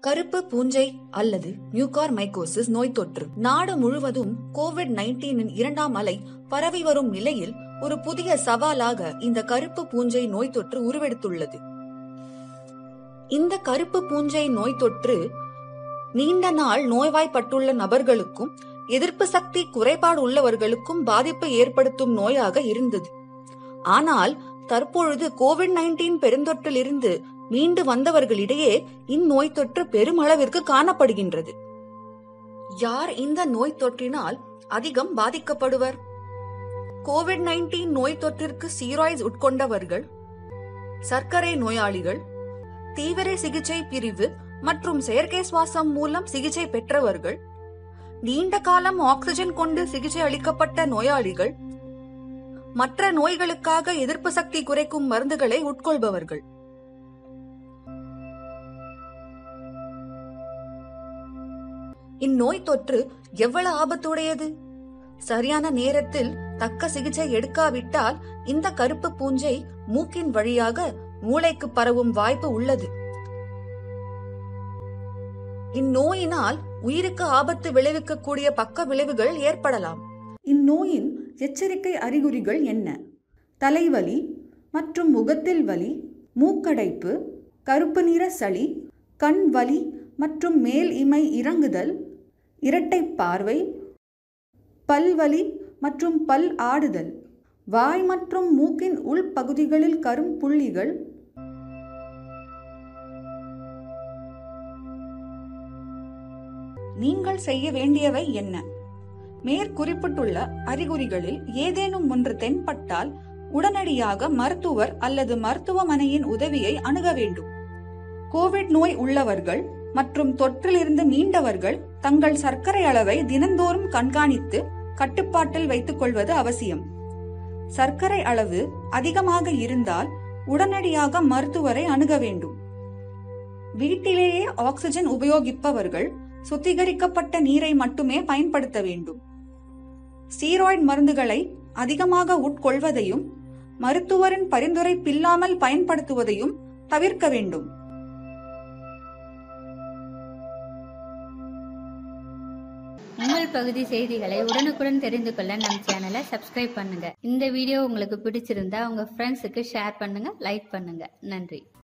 கருப்பு பூஞ்சை அல்லது மியூகார்மைகோசிஸ் நோய் தொற்று நாடு முழுவதும் கோவிட் நைன்டீனின் இரண்டாம் அலை பரவி வரும் நிலையில் ஒரு புதிய சவாலாக இந்த கருப்பு பூஞ்சை நோய் தொற்று உருவெடுத்துள்ளது இந்த கருப்பு பூஞ்சை நோய் தொற்று நீண்ட நாள் நோய்வாய்ப்பட்டுள்ள நபர்களுக்கும் எதிர்ப்பு சக்தி குறைபாடு உள்ளவர்களுக்கும் பாதிப்பு ஏற்படுத்தும் நோயாக இருந்தது ஆனால் தற்பொழுது கோவிட் நைன்டீன் பெருந்தொற்றிலிருந்து மீண்டு வந்தவர்களிடையே இந்நோய் தொற்று பெருமளவிற்கு காணப்படுகின்றது யார் இந்த நோய் தொற்றினால் அதிகம் பாதிக்கப்படுவர் கோவிட் நைன்டீன் நோய் தொற்றிற்கு சீராய்ஸ் உட்கொண்டவர்கள் சர்க்கரை நோயாளிகள் தீவிர சிகிச்சை பிரிவு மற்றும் செயற்கை சுவாசம் மூலம் சிகிச்சை பெற்றவர்கள் நீண்ட காலம் ஆக்சிஜன் கொண்டு சிகிச்சை அளிக்கப்பட்ட நோயாளிகள் மற்ற நோய்களுக்காக எதிர்ப்பு சக்தி குறைக்கும் மருந்துகளை உட்கொள்பவர்கள் இந்நோய் தொற்று எவ்வளவு ஆபத்துடையது சரியான நேரத்தில் தக்க சிகிச்சை எடுக்காவிட்டால் இந்த கருப்பு பூஞ்சை மூக்கின் வழியாக மூளைக்கு பரவும் வாய்ப்பு உள்ளது இந்நோயினால் உயிருக்கு ஆபத்து விளைவிக்கக்கூடிய பக்க விளைவுகள் ஏற்படலாம் இந்நோயின் எச்சரிக்கை அறிகுறிகள் என்ன தலைவலி மற்றும் முகத்தில் வலி மூக்கடைப்பு கருப்பு நிற சளி கண் வலி மற்றும் மேல் இமை இறங்குதல் இரட்டை பார்வை பல்வலி மற்றும் பல் ஆடுதல் வாய் மற்றும் மூக்கின் உள்பகுதிகளில் கரும் புள்ளிகள் நீங்கள் செய்ய வேண்டியவை என்ன மேற்குறிப்பிட்டுள்ள அறிகுறிகளில் ஏதேனும் ஒன்று தென்பட்டால் உடனடியாக மருத்துவர் அல்லது மருத்துவமனையின் உதவியை அணுக வேண்டும் கோவிட் நோய் உள்ளவர்கள் மற்றும் தொற்றிலிருந்து மீண்டவர்கள் தங்கள் சர்க்கரை அளவை தினந்தோறும் கண்காணித்து கட்டுப்பாட்டில் வைத்துக் கொள்வது அவசியம் சர்க்கரை அளவு அதிகமாக இருந்தால் உடனடியாக மருத்துவரை அணுக வேண்டும் வீட்டிலேயே ஆக்சிஜன் உபயோகிப்பவர்கள் சுத்திகரிக்கப்பட்ட நீரை மட்டுமே பயன்படுத்த வேண்டும் ஸ்டீராய்டு மருந்துகளை அதிகமாக உட்கொள்வதையும் மருத்துவரின் பரிந்துரைப்பில்லாமல் பயன்படுத்துவதையும் தவிர்க்க வேண்டும் உங்கள் பகுதி செய்திகளை உடனுக்குடன் தெரிந்து கொள்ள நம் சேனலை சப்ஸ்கிரைப் பண்ணுங்க இந்த வீடியோ உங்களுக்கு பிடிச்சிருந்தா உங்க ஃப்ரெண்ட்ஸுக்கு ஷேர் பண்ணுங்க லைக் பண்ணுங்க நன்றி